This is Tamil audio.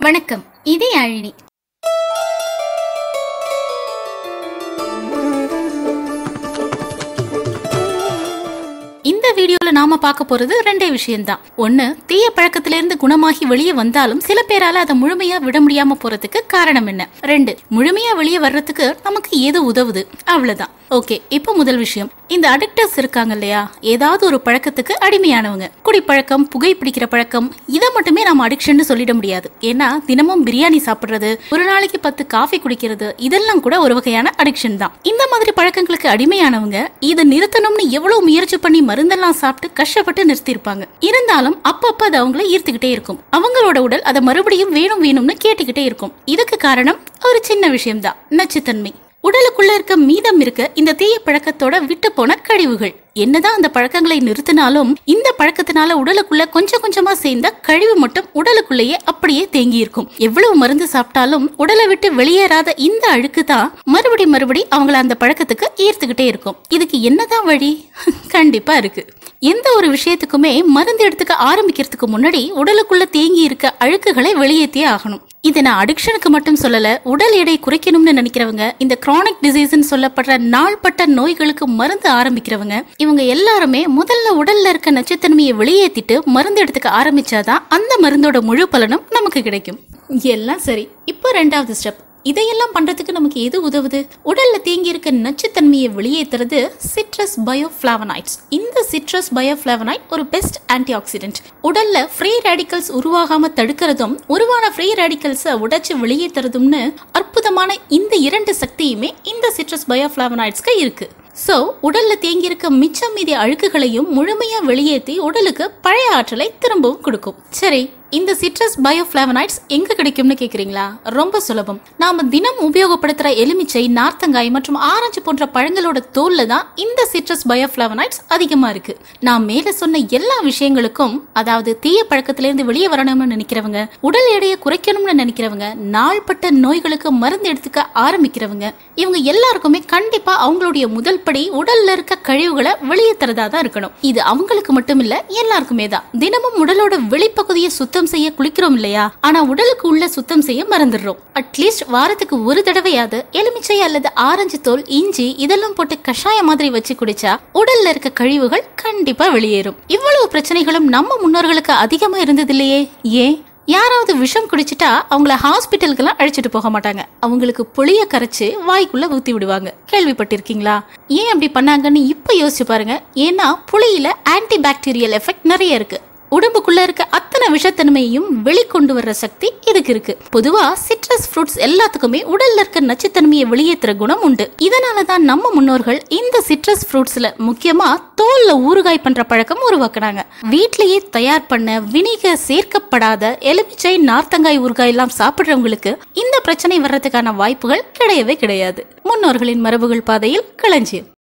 வணக்கம் இது யாழினி இந்த வீடியோல நாம பார்க்க போறது ரெண்டே விஷயம்தான் ஒண்ணு தீய பழக்கத்திலிருந்து குணமாகி வெளியே வந்தாலும் சில பேரால அதை முழுமையா விட முடியாம போறதுக்கு காரணம் என்ன ரெண்டு முழுமையா வெளியே வர்றதுக்கு நமக்கு எது உதவுது அவ்வளவுதான் ஓகே இப்போ முதல் விஷயம் இந்த அடிக்டர்ஸ் இருக்காங்க இல்லையா ஏதாவது ஒரு பழக்கத்துக்கு அடிமையானவங்க குடிப்பழக்கம் புகைப்பிடிக்கிற பழக்கம் இதை மட்டுமே நம்ம அடிக்ஷன் சொல்லிட முடியாது ஏன்னா தினமும் பிரியாணி சாப்பிடுறது ஒரு நாளைக்கு பத்து காஃபி குடிக்கிறது இதெல்லாம் கூட ஒரு வகையான அடிக்ஷன் தான் இந்த மாதிரி பழக்கங்களுக்கு அடிமையானவங்க இதை நிறுத்தணும்னு எவ்வளவு முயற்சி பண்ணி மருந்தெல்லாம் சாப்பிட்டு கஷ்டப்பட்டு நிறுத்தியிருப்பாங்க இருந்தாலும் அப்பப்ப அது அவங்கள ஈர்த்துக்கிட்டே இருக்கும் அவங்களோட உடல் அதை மறுபடியும் வேணும் வேணும்னு கேட்டுக்கிட்டே இருக்கும் இதுக்கு காரணம் ஒரு சின்ன விஷயம்தான் நச்சுத்தன்மை உடலுக்குள்ள இருக்க மீதம் இருக்க இந்த தீய பழக்கத்தோட விட்டு போன கழிவுகள் என்னதான் அந்த பழக்கங்களை நிறுத்தினாலும் இந்த பழக்கத்தினால உடலுக்குள்ள கொஞ்சம் கொஞ்சமா சேர்ந்த கழிவு மட்டும் உடலுக்குள்ளேயே அப்படியே தேங்கி இருக்கும் எவ்வளவு மருந்து சாப்பிட்டாலும் உடலை விட்டு வெளியேறாத இந்த அழுக்கு தான் மறுபடி மறுபடி அவங்கள அந்த பழக்கத்துக்கு ஈர்த்துக்கிட்டே இருக்கும் இதுக்கு என்னதான் வழி கண்டிப்பா இருக்கு எந்த ஒரு விஷயத்துக்குமே மருந்து எடுத்துக்க ஆரம்பிக்கிறதுக்கு முன்னாடி உடலுக்குள்ள தேங்கி இருக்க அழுக்குகளை வெளியேற்றியே ஆகணும் இது நான் அடிக்ஷனுக்கு மட்டும் சொல்லல உடல் எடை குறைக்கணும்னு நினைக்கிறவங்க இந்த கிரானிக் டிசீஸ்னு சொல்லப்படுற நாள்பட்ட நோய்களுக்கு மருந்து ஆரம்பிக்கிறவங்க இவங்க எல்லாருமே முதல்ல உடல்ல இருக்க நச்சுத்தன்மையை வெளியேத்திட்டு மருந்து எடுத்துக்க ஆரம்பிச்சாதான் அந்த மருந்தோட முழு பலனும் நமக்கு கிடைக்கும் எல்லாம் சரி இப்போ ரெண்டாவது ஸ்டெப் இதையெல்லாம் பண்றதுக்கு நமக்கு எது உதவுது உடல்ல தேங்கி இருக்க நச்சுத்தன்மையை வெளியேற்றுறது சிட்ரஸ் பயோஃபிளாவனைட்ஸ் இந்த சிட்ரஸ் பயோஃபிளாவனைட் ஒரு பெஸ்ட் ஆன்டி ஆக்சிடென்ட் உடல்ல ஃப்ரீ ரேடிக்கல்ஸ் உருவாகாம தடுக்கிறதும் உருவான ஃப்ரீ ரேடிக்கல்ஸை உடைச்சு வெளியேற்றுறதும்னு அற்புதமான இந்த இரண்டு சக்தியுமே இந்த சிட்ரஸ் பயோஃபிளாவனைட்ஸ்க்கு இருக்கு சோ உடல்ல தேங்கி இருக்க மிச்சம் மீதி அழுக்குகளையும் முழுமையா வெளியேற்றி உடலுக்கு பழைய ஆற்றலை திரும்பவும் கொடுக்கும் சரி இந்த சிட்ரஸ் பயோஃபிளாவனைட்ஸ் எங்க கிடைக்கும்னு கேக்குறீங்களா ரொம்ப சுலபம் நாம தினம் உபயோகப்படுத்துற எலுமிச்சை நார்த்தங்காய் மற்றும் ஆரஞ்சு போன்ற பழங்களோட தோல்ல தான் இந்த சிட்ரஸ் பயோஃபிளாவனைட்ஸ் அதிகமா இருக்கு நான் மேல சொன்ன எல்லா விஷயங்களுக்கும் அதாவது தீய பழக்கத்திலிருந்து வெளியே வரணும்னு நினைக்கிறவங்க உடல் எடையை குறைக்கணும்னு நினைக்கிறவங்க நாள்பட்ட நோய்களுக்கு மருந்து எடுத்துக்க ஆரம்பிக்கிறவங்க இவங்க எல்லாருக்குமே கண்டிப்பா அவங்களுடைய முதல் படி உடல்ல இருக்க கழிவுகளை வெளியேற்றுறதா தான் இருக்கணும் இது அவங்களுக்கு மட்டும் இல்ல எல்லாருக்குமே தான் தினமும் உடலோட வெளிப்பகுதியை சுத்தம் செய்ய குளிக்கிறோம் இல்லையா ஆனா உடலுக்கு உள்ள சுத்தம் செய்ய மறந்துடுறோம் அட்லீஸ்ட் வாரத்துக்கு ஒரு தடவையாவது எலுமிச்சை அல்லது ஆரஞ்சு தோல் இஞ்சி இதெல்லாம் போட்டு கஷாயம் மாதிரி வச்சு குடிச்சா உடல்ல இருக்க கழிவுகள் கண்டிப்பா வெளியேறும் இவ்வளவு பிரச்சனைகளும் நம்ம முன்னோர்களுக்கு அதிகமா இருந்தது இல்லையே ஏன் யாராவது விஷம் குடிச்சிட்டா அவங்கள ஹாஸ்பிட்டலுக்கெல்லாம் அழைச்சிட்டு போக மாட்டாங்க அவங்களுக்கு புளிய கரைச்சு வாய்க்குள்ள ஊத்தி விடுவாங்க கேள்விப்பட்டிருக்கீங்களா ஏன் அப்படி பண்ணாங்கன்னு இப்ப யோசிச்சு பாருங்க ஏன்னா புளியில ஆன்டி பாக்டீரியல் எஃபெக்ட் நிறைய இருக்கு உடம்புக்குள்ள இருக்க அத்தனை விஷத்தன்மையையும் வெளிக்கொண்டு வர்ற சக்தி இதுக்கு இருக்கு பொதுவா சிட்ரஸ் ஃப்ரூட்ஸ் எல்லாத்துக்குமே உடல்ல இருக்க நச்சுத்தன்மையை வெளியேற்றுற குணம் உண்டு இதனால தான் நம்ம முன்னோர்கள் இந்த சிட்ரஸ் ஃப்ரூட்ஸ்ல முக்கியமா தோல்ல ஊறுகாய் பண்ற பழக்கம் உருவாக்குனாங்க வீட்லயே தயார் பண்ண வினிகர் சேர்க்கப்படாத எலுமிச்சை நார்த்தங்காய் ஊறுகாய் எல்லாம் சாப்பிடுறவங்களுக்கு இந்த பிரச்சனை வர்றதுக்கான வாய்ப்புகள் கிடையவே கிடையாது முன்னோர்களின் மரபுகள் பாதையில் களஞ்சியம்